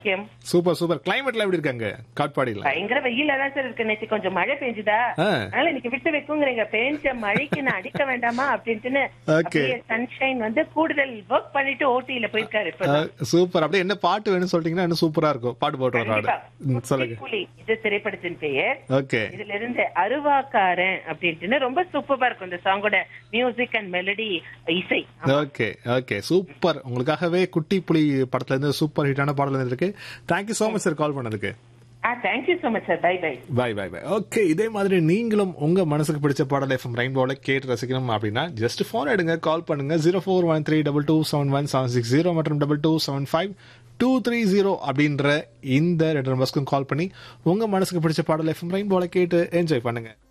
முக்கியம் super super கிளைமேட்ல எப்படி இருக்காங்க காட்பாடியில பயங்கர வெயில தான் சார் இருக்கு நேற்று கொஞ்சம் மழை பெஞ்சுதா ஆ. அதனால இன்னைக்கு விட்டு வைக்குங்கிறீங்க பெஞ்ச மழைக்கு நான் அடிக்க வேண்டாமா அப்படின்ட்டுன்னு Okay. சன்ஷைன் வந்து கூடுதல் ஒர்க் பண்ணிட்டு ஓட்டியில போயிருக்காரு இப்ப சூப்பர் அப்படியே என்ன பாட்டு வேணும்னு சொல்லிட்டீங்கன்னா இன்னும் சூப்பரா இருக்கும் பாட்டு போட்டு வர கண்டிப்பா. ம், சொல்லுங்க புலி இது திரைப்படத்தின் பெயர் ஓகே இதுல இருந்து அருவாக்காரன் அப்படின்ட்டு ரொம்ப சூப்பரா இருக்கும் இந்த சாங்கோட மியூசிக் அண்ட் மெலடி இசை ஓகே ஓகே சூப்பர் உங்களுக்காகவே குட்டி புலி படத்துல இருந்து சூப்பர் ஹிட்டான பாடல் இருக்கு thank you so much sir call பண்ணதுக்கு ஆ thank you so much sir bye bye bye bye bye okay இதே மாதிரி நீங்களும் உங்க மனசுக்கு பிடிச்ச பாடல் எஃப்எம் ரெயின்போல கேட்டு ரசிக்கணும் அப்படின்னா ஜஸ்ட் போன் எடுங்க கால் பண்ணுங்க zero four one three double two seven one seven six zero மற்றும் double two seven five two three zero அப்படின்ற இந்த ரெண்டு நம்பர்ஸ்க்கும் கால் பண்ணி உங்க மனசுக்கு பிடிச்ச பாடல் எஃப்எம் ரெயின்போல கேட்டு என்ஜாய் பண்ணுங்க